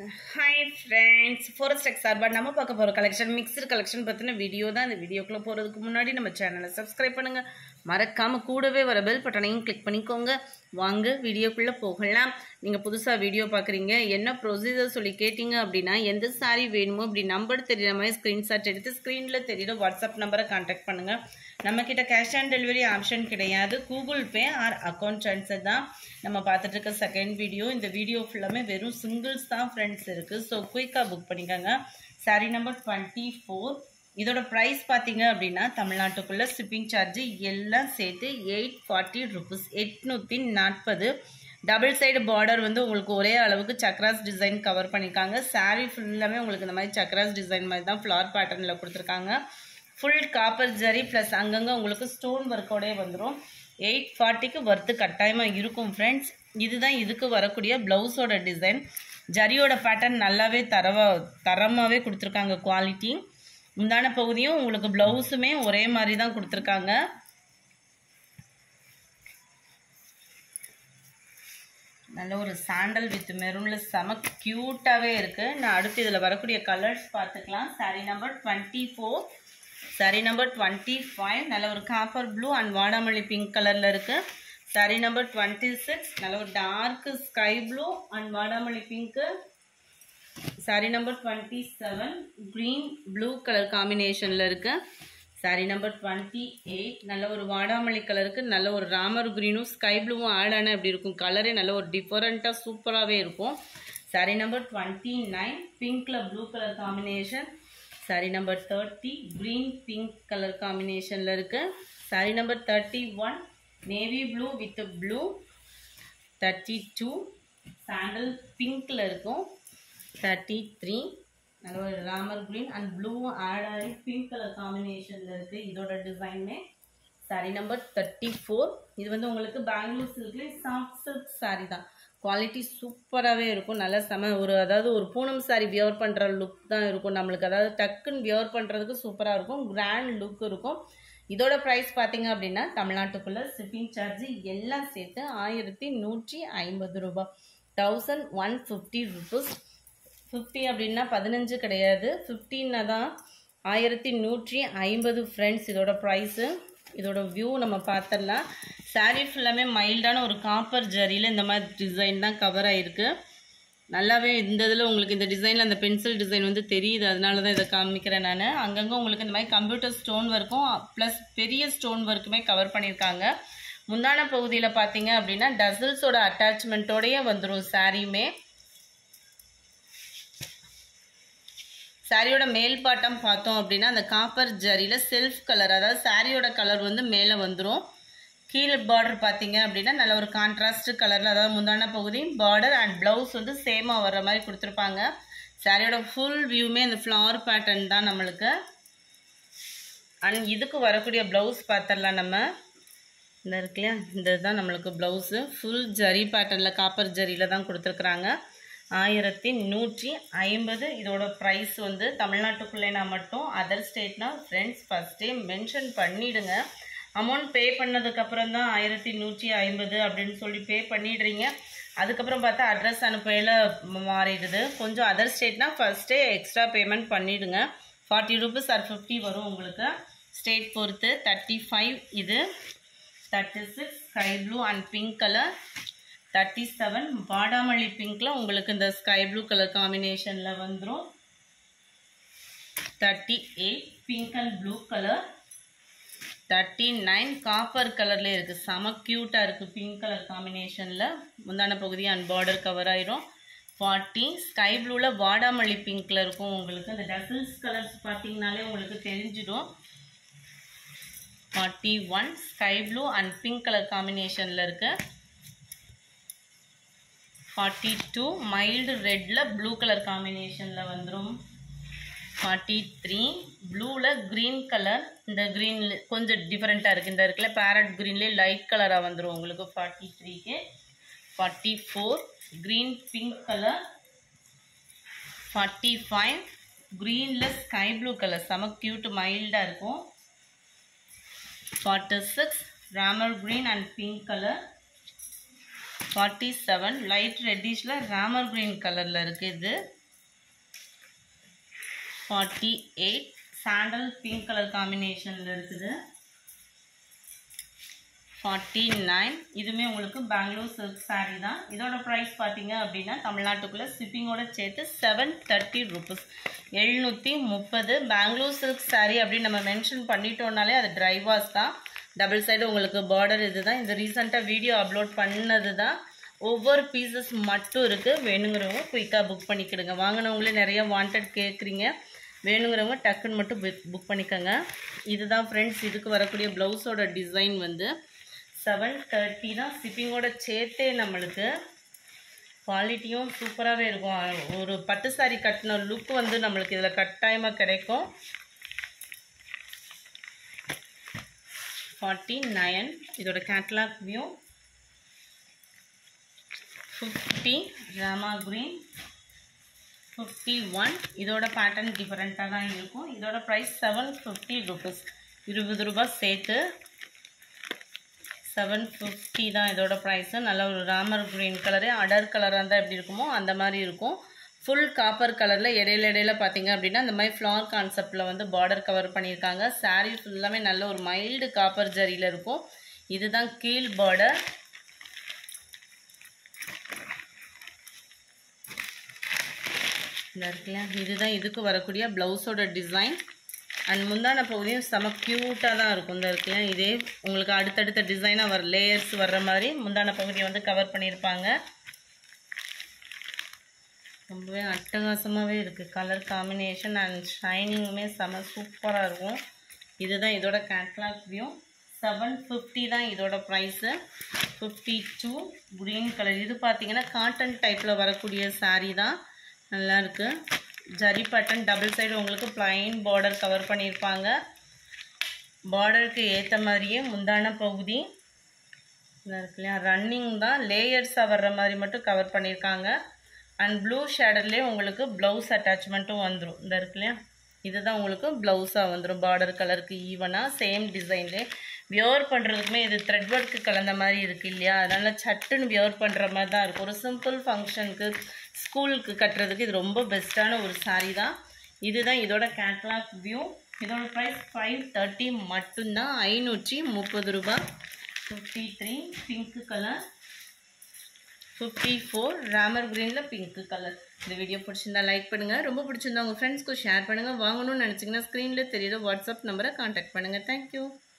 hi friends forest X சார்பாக நம்ம பார்க்க போகிற கலெக்ஷன் மிக்சர் கலெக்ஷன் பற்றின வீடியோ தான் இந்த வீடியோக்குள்ளே போகிறதுக்கு முன்னாடி நம்ம சேனலை சப்ஸ்கிரைப் பண்ணுங்கள் மறக்காமல் கூடவே வர பெல் பட்டனையும் கிளிக் பண்ணிக்கோங்க வாங்க வீடியோக்குள்ளே போகலாம் நீங்கள் புதுசாக வீடியோ பார்க்குறீங்க என்ன ப்ரொசீஜர் சொல்லி கேட்டிங்க அப்படின்னா எந்த சாரீ வேணுமோ அப்படி நம்பர் தெரியுற மாதிரி ஸ்க்ரீன்ஷாட் எடுத்து ஸ்க்ரீனில் தெரியுற வாட்ஸ்அப் நம்பரை கான்டாக்ட் பண்ணுங்கள் நம்மக்கிட்ட கேஷ் ஆன் டெலிவரி ஆப்ஷன் கிடையாது Google Pay or account transfer தான் நம்ம பார்த்துட்டு இருக்க செகண்ட் வீடியோ இந்த வீடியோ ஃபுல்லாமே வெறும் சிங்கிள்ஸ் தான் ஃப்ரெண்ட்ஸ் இருக்குது ஸோ குயிக்காக புக் பண்ணிக்கோங்க சாரி நம்பர் டுவெண்ட்டி ஃபோர் இதோட ப்ரைஸ் பார்த்தீங்க அப்படின்னா தமிழ்நாட்டுக்குள்ளே ஷிப்பிங் சார்ஜ் எல்லாம் சேர்த்து எயிட் ஃபார்ட்டி ருபீஸ் எட்நூற்றி நாற்பது டபுள் சைடு பார்டர் வந்து உங்களுக்கு ஒரே அளவுக்கு சக்ராஸ் டிசைன் கவர் பண்ணியிருக்காங்க சாரீ ஃபுல்லாமே உங்களுக்கு இந்த மாதிரி சக்ராஸ் டிசைன் மாதிரி தான் ஃப்ளார் பேட்டர்னில் கொடுத்துருக்காங்க ஃபுல் காப்பர் ஜரி ப்ளஸ் அங்கங்கே உங்களுக்கு ஸ்டோன் ஒர்க்கோடே வந்துடும் எயிட் ஃபார்ட்டிக்கு ஒர்த்து கட்டாயமாக இருக்கும் ஃப்ரெண்ட்ஸ் இதுதான் இதுக்கு வரக்கூடிய ப்ளவுஸோட டிசைன் ஜரியோட பேட்டர்ன் நல்லாவே தரவா தரமாகவே கொடுத்துருக்காங்க குவாலிட்டி முந்தான பகுதியும் உங்களுக்கு ப்ளவுஸுமே ஒரே மாதிரி தான் கொடுத்துருக்காங்க நல்ல ஒரு சாண்டல் வித் மெரூனில் செம க்யூட்டாகவே இருக்குது நான் அடுத்து இதில் வரக்கூடிய கலர்ஸ் பார்த்துக்கலாம் sari number twenty four sari number twenty five நல்ல ஒரு காப்பர் ப்ளூ அண்ட் வாடாமல்லி பிங்க் கலரில் இருக்குது சாரீ நம்பர் டுவெண்ட்டி சிக்ஸ் நல்ல ஒரு டார்க் ஸ்கை ப்ளூ அண்ட் வாடாமல்லி pink sari number twenty seven green blue colour காம்பினேஷனில் இருக்குது சாரீ நம்பர் டுவெண்ட்டி எயிட் நல்ல ஒரு வாடாமல்லி கலருக்கு நல்ல ஒரு ராமர் க்ரீனும் ஸ்கை ப்ளூவும் ஆட் ஆனால் எப்படி இருக்கும் கலரே நல்ல ஒரு டிஃப்ரெண்ட்டாக சூப்பராகவே இருக்கும் சாரீ நம்பர் டுவெண்ட்டி நைன் பிங்க்கில் blue colour combination sari number thirty green pink colour காம்பினேஷனில் இருக்குது sari number thirty one navy blue with blue thirty two sandal பிங்க்கில் இருக்கும் தேர்ட்டி த்ரீ நல்ல ஒரு ராமர் க்ரீன் அண்ட் ப்ளூவும் ஆட் ஆகி பிங்க் கலர் காம்பினேஷனில் இருக்குது இதோட டிசைனுமே சாரீ நம்பர் தேர்ட்டி ஃபோர் இது வந்து உங்களுக்கு பெங்களூர் சில்க்லேயே சாஃப்ட் சில்க் சாரீ தான் குவாலிட்டி சூப்பராகவே இருக்கும் நல்ல செம ஒரு அதாவது ஒரு பூனம் சாரீ வியர் பண்ணுற லுக் தான் இருக்கும் நம்மளுக்கு அதாவது டக்குன்னு வியர் பண்ணுறதுக்கு சூப்பராக இருக்கும் கிராண்ட் லுக் இருக்கும் இதோட ப்ரைஸ் பார்த்தீங்க அப்படின்னா தமிழ்நாட்டுக்குள்ளே ஷிப்பிங் சார்ஜ் எல்லாம் சேர்த்து ஆயிரத்தி நூற்றி ஐம்பது ரூபாய் thousand one fifty rupees fifty அப்படின்னா பதினஞ்சு கிடையாது ஃபிஃப்டின்னா தான் ஆயிரத்தி நூற்றி ஐம்பது ஃப்ரெண்ட்ஸ் இதோட ப்ரைஸு இதோட வியூ நம்ம பார்த்துடலாம் சாரீ ஃபுல்லாமே மைல்டான ஒரு காப்பர் ஜரியில் இந்த மாதிரி டிசைன் தான் கவர் ஆகிருக்கு நல்லாவே இந்த இதில் உங்களுக்கு இந்த டிசைனில் அந்த பென்சில் டிசைன் வந்து தெரியுது அதனால தான் இதை காமிக்கிறேன் நான் அங்கங்கே உங்களுக்கு இந்த மாதிரி கம்ப்யூட்டர் ஸ்டோன் ஒர்க்கும் ப்ளஸ் பெரிய ஸ்டோன் ஒர்க்குமே கவர் பண்ணியிருக்காங்க முந்தான பகுதியில் பார்த்தீங்க அப்படின்னா டசல்ஸோட அட்டாச்மெண்ட்டோடையே வந்துடும் சாரியுமே சாரியோட மேல் பாட்டம் பார்த்தோம் அப்படின்னா அந்த காப்பர் ஜரியில் செல்ஃப் கலர் அதாவது சாரியோட கலர் வந்து மேலே வந்துடும் கீழே பார்டர் பார்த்தீங்க அப்படின்னா நல்ல ஒரு கான்ட்ராஸ்ட் கலரில் அதாவது முந்தான பகுதி பார்டர் அண்ட் ப்ளவுஸ் வந்து சேமாக வர்ற மாதிரி கொடுத்துருப்பாங்க சாரியோட ஃபுல் வியூமே அந்த ஃப்ளவர் பேட்டர்ன் தான் நம்மளுக்கு அண்ட் இதுக்கு வரக்கூடிய ப்ளவுஸ் பார்த்துடலாம் நம்ம இந்த இருக்கு இல்லையா இந்த இதுதான் நம்மளுக்கு ப்ளவுஸு ஃபுல் ஜரி பேட்டர்னில் காப்பர் ஜரியில் தான் கொடுத்துருக்குறாங்க ஆயிரத்தி நூற்றி ஐம்பது இதோட ப்ரைஸ் வந்து தமிழ்நாட்டுக்குள்ளேனா மட்டும் அதர் ஸ்டேட்னா ஃப்ரெண்ட்ஸ் ஃபஸ்ட்டே மென்ஷன் பண்ணிவிடுங்க அமௌண்ட் பே பண்ணதுக்கப்புறம் தான் ஆயிரத்தி நூற்றி ஐம்பது அப்படின்னு சொல்லி பே பண்ணிடுறீங்க அதுக்கப்புறம் பார்த்தா அட்ரஸ் அனுப்பையில் மாறிடுது கொஞ்சம் அதர் ஸ்டேட்னா ஃபஸ்ட்டே எக்ஸ்ட்ரா பேமெண்ட் பண்ணிவிடுங்க ஃபார்ட்டி ருபீஸ் ஆர் ஃபிஃப்டி வரும் உங்களுக்கு ஸ்டேட் பொறுத்து தேர்ட்டி ஃபைவ் இது thirty six sky blue and pink colour thirty seven வாடாமல்லி பிங்க்கில் உங்களுக்கு இந்த ஸ்கை ப்ளூ கலர் காம்பினேஷனில் வந்துடும் thirty eight pink and blue colour thirty nine copper கலரில் இருக்குது செம க்யூட்டாக இருக்குது பிங்க் கலர் காம்பினேஷனில் முந்தான பகுதி அண்ட் பார்டர் கவர் ஆயிரும் ஃபார்ட்டி ஸ்கை ப்ளூவில் வாடாமல்லி பிங்க்கில் இருக்கும் உங்களுக்கு அந்த டசல்ஸ் கலர்ஸ் பார்த்தீங்கனாலே உங்களுக்கு தெரிஞ்சிடும் forty one sky blue and pink colour காம்பினேஷனில் இருக்குது ஃபார்ட்டி டூ மைல்டு ரெட்டில் ப்ளூ கலர் காம்பினேஷனில் வந்துடும் ஃபார்ட்டி த்ரீ ப்ளூவில் க்ரீன் கலர் இந்த க்ரீன் கொஞ்சம் டிஃப்ரெண்ட்டாக இருக்குது இந்த இருக்குல்ல பேரட் க்ரீன்லேயே லைட் கலராக வந்துடும் உங்களுக்கு ஃபார்ட்டி த்ரீக்கு forty four green pink colour forty five க்ரீனில் ஸ்கை ப்ளூ கலர் செம க்யூட் மைல்டாக இருக்கும் forty six Ramar green and pink colour forty seven light ரெட்டிஷில் ராமர் க்ரீன் கலரில் இருக்குது இது forty eight sandal pink colour காம்பினேஷனில் இருக்குது ஃபார்ட்டி நைன் இதுவுமே உங்களுக்கு பெங்களூர் சில்க் saree தான் இதோட ப்ரைஸ் பார்த்தீங்க அப்படின்னா தமிழ்நாட்டுக்குள்ளே ஷிப்பிங்கோட சேர்த்து செவன் தேர்ட்டி ருபீஸ் எழுநூற்றி முப்பது பெங்களூர் சில்க் saree அப்படின்னு நம்ம மென்ஷன் பண்ணிட்டோம்னாலே அது dry wash தான் டபுள் சைடு உங்களுக்கு பார்டர் இது தான் இந்த ரீசெண்டாக வீடியோ அப்லோட் பண்ணது தான் ஒவ்வொரு பீசஸ் மட்டும் இருக்குது வேணுங்கிறவங்க குயிக்காக புக் பண்ணிக்கிடுங்க வாங்கினவங்களே நிறைய வாண்டட் கேட்குறீங்க வேணுங்கிறவங்க டக்குன்னு மட்டும் புக் புக் பண்ணிக்கோங்க இதுதான் ஃப்ரெண்ட்ஸ் இதுக்கு வரக்கூடிய ப்ளவுஸோட டிசைன் வந்து செவன் தேர்ட்டி தான் ஷிப்பிங்கோட சேர்த்தே நம்மளுக்கு குவாலிட்டியும் சூப்பராகவே இருக்கும் ஒரு பட்டு சாரி கட்டின லுக் வந்து நம்மளுக்கு இதில் கட்டாயமாக கிடைக்கும் ஃபார்ட்டி நயன் இதோட catalogue view fifty Rama green fifty one இதோட பேட்டர்ன் டிஃப்ரெண்ட்டாக தான் இருக்கும் இதோட ப்ரைஸ் செவன் ஃபிஃப்டி ருபீஸ் இருபது ரூபாய் சேர்த்து செவன் ஃபிஃப்டி தான் இதோட ப்ரைஸு நல்ல ஒரு ராமர் க்ரீன் கலரு அடர் கலராக இருந்தால் எப்படி இருக்குமோ அந்த மாதிரி இருக்கும் ஃபுல் காப்பர் கலரில் இடையில இடையில பார்த்தீங்க அப்படின்னா இந்த மாதிரி ஃப்ளார் கான்செப்டில் வந்து பார்டர் கவர் பண்ணியிருக்காங்க saree ஃபுல்லாமே நல்ல ஒரு மைல்டு காப்பர் ஜரியில் இருக்கும் இதுதான் கீழ் பார்டர் இந்த இருக்குல்ல இதுதான் இதுக்கு வரக்கூடிய ப்ளவுஸோட டிசைன் அண்ட் முந்தான பகுதியும் செம க்யூட்டாக தான் இருக்கும் இந்த இருக்குல்ல இதே உங்களுக்கு அடுத்தடுத்த டிசைனாக வர லேயர்ஸ் வர்ற மாதிரி முந்தான பகுதியை வந்து கவர் பண்ணியிருப்பாங்க ரொம்பவே அட்டகாசமாகவே இருக்குது கலர் காம்பினேஷன் அண்ட் ஷைனிங்குமே செம சூப்பராக இருக்கும் இதுதான் இதோட கேட்லாக் வியூ செவன் ஃபிஃப்டி தான் இதோட price fifty two green colour இது பார்த்தீங்கன்னா காட்டன் டைப்பில் வரக்கூடிய saree தான் நல்லா இருக்கு ஜரி பட்டன் டபுள் சைடு உங்களுக்கு plain பார்டர் கவர் பண்ணியிருப்பாங்க பார்டருக்கு ஏற்ற மாதிரியே முந்தான பகுதி நல்லா இருக்கு இல்லையா ரன்னிங் தான் லேயர்ஸாக வர்ற மாதிரி மட்டும் கவர் பண்ணியிருக்காங்க அண்ட் ப்ளூ ஷேடர்லேயே உங்களுக்கு ப்ளவுஸ் அட்டாச்மெண்ட்டும் வந்துடும் இந்த இருக்கு இல்லையா இதுதான் உங்களுக்கு ப்ளவுஸாக வந்துடும் பார்டர் கலருக்கு ஈவனாக சேம் டிசைன்லேயே வியர் பண்ணுறதுக்குமே இது த்ரெட் ஒர்க்கு கலந்த மாதிரி இருக்குது இல்லையா அதனால் சட்டுன்னு வியர் பண்ணுற மாதிரி தான் இருக்கும் ஒரு சிம்பிள் ஃபங்க்ஷனுக்கு ஸ்கூலுக்கு கட்டுறதுக்கு இது ரொம்ப பெஸ்ட்டான ஒரு saree தான் இதுதான் இதோட கேட்லாக் வியூ இதோட ப்ரைஸ் ஃபைவ் தேர்ட்டி மட்டும்தான் ஐநூற்றி முப்பது ரூபாய் fifty three pink colour fifty four Ramar க்ரீனில் பிங்க்கு கலர் இந்த வீடியோ பிடிச்சிருந்தா லைக் பண்ணுங்கள் ரொம்ப பிடிச்சிருந்தா உங்கள் ஃப்ரெண்ட்ஸ்க்கு ஷேர் பண்ணுங்கள் வாங்கணும்னு நினச்சிங்கன்னா ஸ்க்ரீனில் தெரியுற வாட்ஸ்அப் நம்பரை காண்டாக்ட் பண்ணுங்கள் தேங்க்யூ